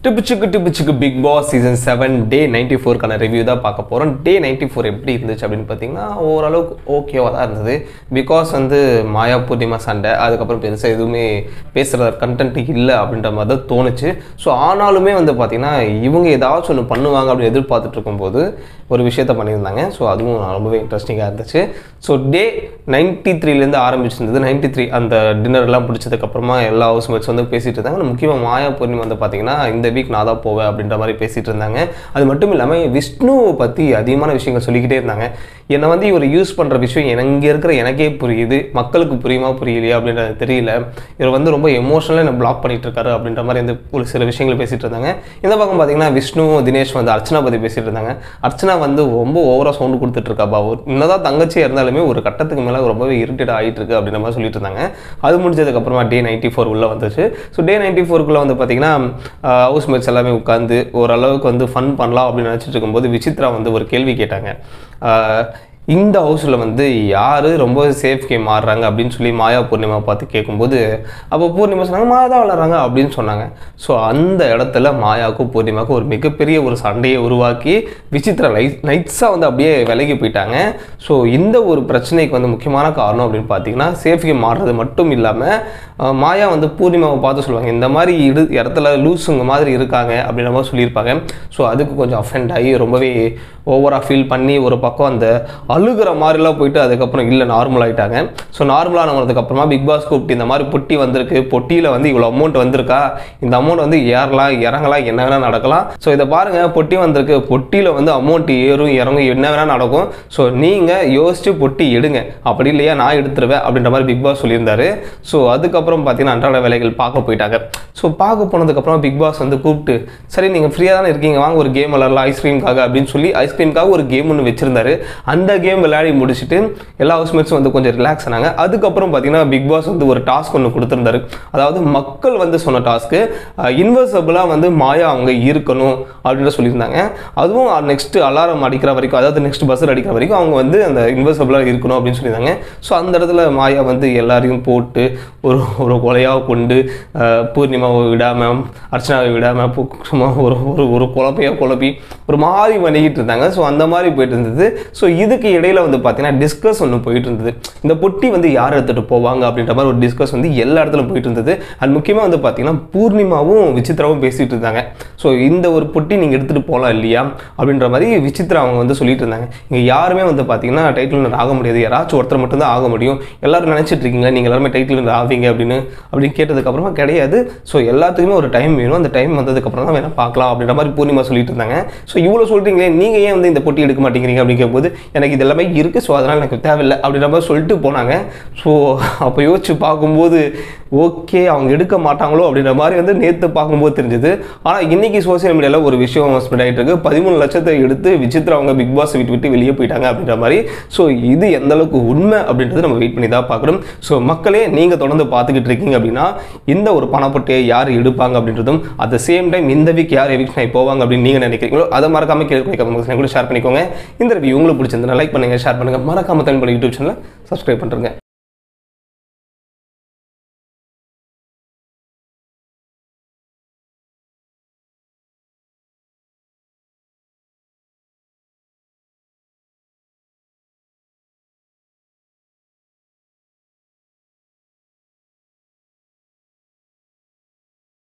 டிபிச்சுக்கு டிபிச்சுக்கு Bigg Boss season seven day ninety ஃபோருக்கான review தான் பார்க்க போகிறோம் டே நைன்டி ஃபோர் எப்படி இருந்துச்சு அப்படின்னு பார்த்தீங்கன்னா ஓரளவுக்கு ஓகேவாக தான் இருந்தது பிகாஸ் வந்து மாயா பூர்ணிமா சண்டை அதுக்கப்புறம் பெருசாக எதுவுமே பேசுகிற கண்டென்ட் இல்லை அப்படின்ற மாதிரி தான் தோணுச்சு ஸோ ஆனாலுமே வந்து பார்த்தீங்கன்னா இவங்க ஏதாச்சும் ஒன்று பண்ணுவாங்க அப்படின்னு எதிர்பார்த்துட்டு இருக்கும்போது ஒரு விஷயத்த பண்ணியிருந்தாங்க ஸோ அதுவும் ரொம்பவே இன்ட்ரெஸ்டிங்காக இருந்துச்சு ஸோ டே நைன்டி த்ரீலேருந்து ஆரம்பிச்சிருந்தது நைன்டி த்ரீ அந்த டின்னர்லாம் பிடிச்சதுக்கப்புறமா எல்லா ஹவுஸ் மேட்ஸ் வந்து பேசிகிட்டு இருந்தாங்க முக்கியமாக மாயா பூர்ணிமா வந்து பார்த்தீங்கன்னா இந்த வீக் நான் தான் போவேன் அப்படின்ற மாதிரி பேசிகிட்டு இருந்தாங்க அது மட்டும் இல்லாமல் விஷ்ணுவை பற்றி அதிகமான விஷயங்கள் சொல்லிக்கிட்டே இருந்தாங்க என்னை வந்து இவர் யூஸ் பண்ணுற விஷயம் எனக்கு இங்கே இருக்கிற எனக்கே புரியுது மக்களுக்கு புரியுமா புரியலையா அப்படின்றது தெரியல இவர் வந்து ரொம்ப எமோஷனலாக என்ன பிளாக் பண்ணிட்டு இருக்காரு அப்படின்ற மாதிரி வந்து ஒரு சில விஷயங்கள் பேசிகிட்டு இருந்தாங்க இந்த பக்கம் பார்த்தீங்கன்னா விஷ்ணு தினேஷ் வந்து அர்ச்சனா பற்றி பேசிகிட்டு இருந்தாங்க அர்ச்சனா வந்து ரொம்ப ஓவராக சவுண்டு கொடுத்துட்டு இருக்காப்பா ஒரு என்னதான் தங்கச்சியாக இருந்தாலுமே ஒரு கட்டத்துக்கு மேலே ரொம்பவே இரிட்டேட் ஆகிட்டு இருக்கு அப்படின்ற மாதிரி சொல்லிட்டு இருந்தாங்க அது முடிஞ்சதுக்கப்புறமா டே நைன்ட்டி ஃபோர் உள்ள வந்துச்சு ஸோ டே நைன்ட்டி ஃபோருக்குள்ளே வந்து பார்த்தீங்கன்னா ஹவுஸ் மேட்ஸ் எல்லாமே உட்காந்து ஓரளவுக்கு வந்து ஃபன் பண்ணலாம் அப்படின்னு நினச்சிட்டு இருக்கும்போது விசித்ரா வந்து ஒரு கேள்வி கேட்டாங்க ஆஹ் இந்த ஹவுஸில் வந்து யார் ரொம்ப சேஃப் கேம் ஆடுறாங்க அப்படின்னு சொல்லி மாயா பூர்ணிமா பார்த்து கேட்கும்போது அப்போ பூர்ணிமா சொன்னாங்க மாயா தான் விளாட்றாங்க அப்படின்னு சொன்னாங்க ஸோ அந்த இடத்துல மாயாவுக்கும் பூர்ணிமாவுக்கும் ஒரு மிகப்பெரிய ஒரு சண்டையை உருவாக்கி விசித்திர லை நைட்ஸாக வந்து அப்படியே விலகி போயிட்டாங்க ஸோ இந்த ஒரு பிரச்சனைக்கு வந்து முக்கியமான காரணம் அப்படின்னு பார்த்தீங்கன்னா சேஃப் கேம் ஆடுறது மட்டும் இல்லாமல் மாயா வந்து பூர்ணிமாவை பார்த்து சொல்லுவாங்க இந்த மாதிரி இடு இடத்துல லூஸுங்க மாதிரி இருக்காங்க அப்படின்ற மாதிரி சொல்லியிருப்பாங்க ஸோ அதுக்கு கொஞ்சம் அஃபெண்ட் ஆகி ரொம்பவே ஓவராக ஃபீல் பண்ணி ஒரு பக்கம் அந்த அழுகிற மாதிரிலாம் போயிட்டு அதுக்கப்புறம் இல்லை நார்மல் ஆகிட்டாங்க ஸோ நார்மலானதுக்கு அப்புறமா பிக் பாஸ் கூப்பிட்டு இந்த மாதிரி பொட்டி வந்திருக்கு பொட்டியில் வந்து இவ்வளோ அமௌண்ட் வந்திருக்கா இந்த அமௌண்ட் வந்து ஏறலாம் இறங்கலாம் என்ன வேணால் நடக்கலாம் ஸோ இதை பாருங்கள் பொட்டி வந்திருக்கு பொட்டியில் வந்து அமௌண்ட் ஏறும் இறங்கும் என்ன வேணால் நடக்கும் ஸோ நீங்கள் யோசிச்சு பொட்டி எடுங்க அப்படி இல்லையா நான் எடுத்துருவேன் அப்படின்ற மாதிரி பிக் பாஸ் சொல்லியிருந்தாரு ஸோ அதுக்கப்புறம் பார்த்தீங்கன்னா அன்றாட வேலைகள் பார்க்க போயிட்டாங்க ஸோ பார்க்க போனதுக்கப்புறம் பிக் பாஸ் வந்து கூப்பிட்டு சரி நீங்கள் ஃப்ரீயாக தானே இருக்கீங்க வாங்க ஒரு கேம் விளாட்லாம் ஐஸ்கிரீம்காக அப்படின்னு சொல்லி ஐஸ்கிரீம்காக ஒரு கேம் ஒன்று வச்சிருந்தாரு அந்த கேம் விளையாடி முடிச்சுட்டு எல்லா ஹவுஸ்மேட்ஸும் வந்து கொஞ்சம் ரிலாக்ஸ் ஆனாங்க அதுக்கப்புறம் பார்த்தீங்கன்னா பிக் பாஸ் வந்து ஒரு டாஸ்க் ஒன்று கொடுத்துருந்தாரு அதாவது மக்கள் வந்து சொன்ன டாஸ்க்கு இன்வெர்சபிளாக வந்து மாயா அவங்க இருக்கணும் அப்படின்னு சொல்லியிருந்தாங்க அதுவும் நெக்ஸ்ட் அலாரம் அடிக்கிற வரைக்கும் அதாவது நெக்ஸ்ட் பஸ்ஸில் அடிக்கிற வரைக்கும் அவங்க வந்து அந்த இன்வெர்சபிளாக இருக்கணும் அப்படின்னு சொல்லியிருந்தாங்க ஸோ அந்த இடத்துல மாயா வந்து எல்லாரையும் போட்டு ஒரு ஒரு கொலையாக கொண்டு அஹ், பூர்ணிமாவை விடாமல் அர்ச்சனாவை விடாமல் சும்மா ஒரு ஒரு ஒரு குழப்பையாக குழப்பி ஒரு மாதிரி பண்ணிக்கிட்டு இருந்தாங்க ஸோ அந்த மாதிரி போயிட்டு இருந்தது ஸோ இதுக்கு இடையில வந்து பார்த்தீங்கன்னா டிஸ்கஸ் ஒன்று போயிட்டு இருந்தது இந்த பொட்டி வந்து யார் எடுத்துகிட்டு போவாங்க அப்படின்ற மாதிரி ஒரு டிஸ்கஸ் வந்து எல்லா இடத்துலையும் போயிட்டு இருந்தது அண்ட் முக்கியமாக வந்து பார்த்தீங்கன்னா பூர்ணிமாவும் விசித்ராவும் பேசிகிட்டு இருந்தாங்க ஸோ இந்த ஒரு பொட்டி நீங்கள் எடுத்துகிட்டு போகலாம் இல்லையா அப்படின்ற மாதிரி விசித்ரா அவங்க வந்து சொல்லிட்டு இருந்தாங்க இங்கே யாருமே வந்து பார்த்தீங்கன்னா டைட்டில் வின்னர் ஆக முடியாது யாராச்சும் ஒருத்தர் மட்டும்தான் ஆக முடியும் எல்லாரும் நினச்சிட்டு இருக்கீங்களா நீங்கள் எல்லாருமே டைட்டில் வின்னர் ஆவீங்க அப்படின்னு அப்படின்னு கேட்டதுக்கப்புறமா கிடையாது ஸோ எல்லாத்துக்குமே ஒரு டைம் வேணும் அந்த டைம் வந்ததுக்கப்புறம் தான் வேணால் பார்க்கலாம் அப்படின்ற மாதிரி பூர்ணிமா சொல்லிட்டு இருந்தாங்க ஸோ இவ்வளோ சொல்கிறீங்களே நீங்கள் ஏன் வந்து இந்த பொட்டி எடுக்க மாட்டேங்கிறீங்க அப்படிங்கும்போது எனக்கு இது எல்லாமே இருக்குது ஸோ அதனால் எனக்கு தேவையில்லை அப்படின்ற மாதிரி சொல்லிட்டு போனாங்க ஸோ அப்போ யோசிச்சு பார்க்கும்போது ஓகே அவங்க எடுக்க மாட்டாங்களோ அப்படின்ற மாதிரி வந்து நேற்று பார்க்கும்போது தெரிஞ்சது ஆனால் இன்னைக்கு சோசியல் மீடியாவில் ஒரு விஷயம் ஸ்ப்ரெட் ஆகிட்டு இருக்கு பதிமூணு லட்சத்தை எடுத்து விசித்ரா அவங்க பிக் பாஸ் விட்டு விட்டு வெளியே போயிட்டாங்க அப்படின்ற மாதிரி ஸோ இது எந்த அளவுக்கு உண்மை அப்படின்றது நம்ம வெயிட் பண்ணி தான் பார்க்கணும் ஸோ மக்களே நீங்கள் தொடர்ந்து பார்த்துக்கிட்டு இருக்கீங்க அப்படின்னா இந்த ஒரு பணப்பொட்டியை யார் எடுப்பாங்க அப்படின்றதும் அட் த சேம் டைம் இந்த வீக் யார் எவிக்ஷன் ஆகி போவாங்க அப்படின்னு நீங்கள் நினைக்கிறீங்களோ அதை மறக்காம கேட்க கூட ஷேர் பண்ணிக்கோங்க இந்த ரிவ்யூ உங்களுக்கு பிடிச்சிருந்தா லைக் பண்ணுங்க ஷேர் பண்ணுங்க மறக்காம தமிழ் யூடியூப் சேனலை சப்ஸ்கிரைப் பண்ணுறேங்க